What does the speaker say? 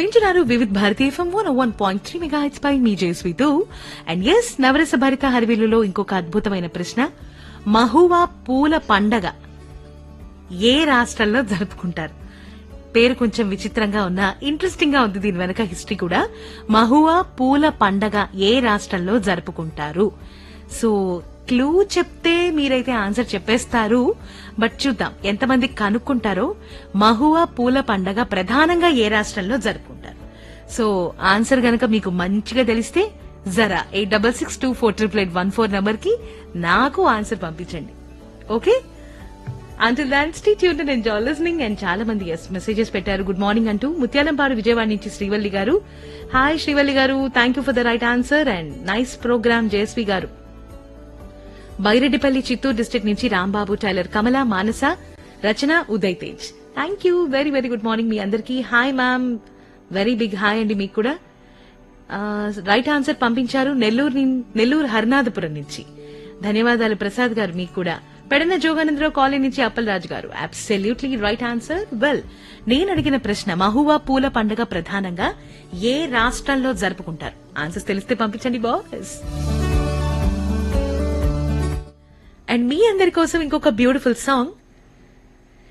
వింటున్నారు Vividh Bharati FM one one point three mega హెచ్ పై మీ జయశ్రీతో అండ్ ఎస్ నవరస భరిత హరివిల్లులో ఇంకొక అద్భుతమైన ప్రశ్న మహువా పూల పండగ ఏ రాష్ట్రంలో జరుపుకుంటారు పేరు కొంచెం విచిత్రంగా ఉన్నా ఇంట్రెస్టింగ్ గా ఉంది దీని వెనక హిస్టరీ కూడా మహువా పూల పండగ ఏ రాష్ట్రంలో జరుపుకుంటారు సో క్లూ చెప్తే మీరైతే ఆన్సర్ చెప్పేస్తారు బట్ చూద్దాం ఎంతమంది కనుక్కుంటారో మహువా పూల పండగ ప్రధానంగా ఏ రాష్ట్రంలో జరుపుకుంటారు సో ఆన్సర్ గనక మీకు మంచిగా తెలిస్తే జరా eight double six two four triple eight one four number కి నాకు ఆన్సర్ పంపించండి okay until then stay tuned and enjoy listening and చాలా మంది ఎస్ మెసేజెస్ పెట్టారు గుడ్ మార్నింగ్ అంటూ ముత్యాలంపాడు విజయవాడ నుంచి శ్రీవల్లి గారు హాయ్ శ్రీవల్లి గారు thank you for the right answer and nice programme Jayashree గారు బైరెడ్డిపల్లి చిత్తూరు డిస్ట్రిక్ట్ నుంచి Rambabu tailor Kamala Manasa Rachana Uday Tej thank you very very good morning మీ అందరికీ hi ma'am very big hi అండి మీకు కూడా రైట్ ఆన్సర్ పంపించారు నెల్లూరు నిన్- నెల్లూరు హరినాథపురం నుంచి ధన్యవాదాలు ప్రసాద్ గారు మీకు కూడా పెడన జోగానందరావు కాలనీ నుంచి అప్పలరాజు గారు అబ్సల్యూట్లీ రైట్ ఆన్సర్ వెల్ నేను అడిగిన ప్రశ్న మహువా పూల పండుగ ప్రధానంగా ఏ రాష్ట్రంలో జరుపుకుంటారు ఆన్సర్స్ తెలిస్తే పంపించండి బాస్ అండ్ మీ అందరి కోసం ఇంకొక బ్యూటిఫుల్ సాంగ్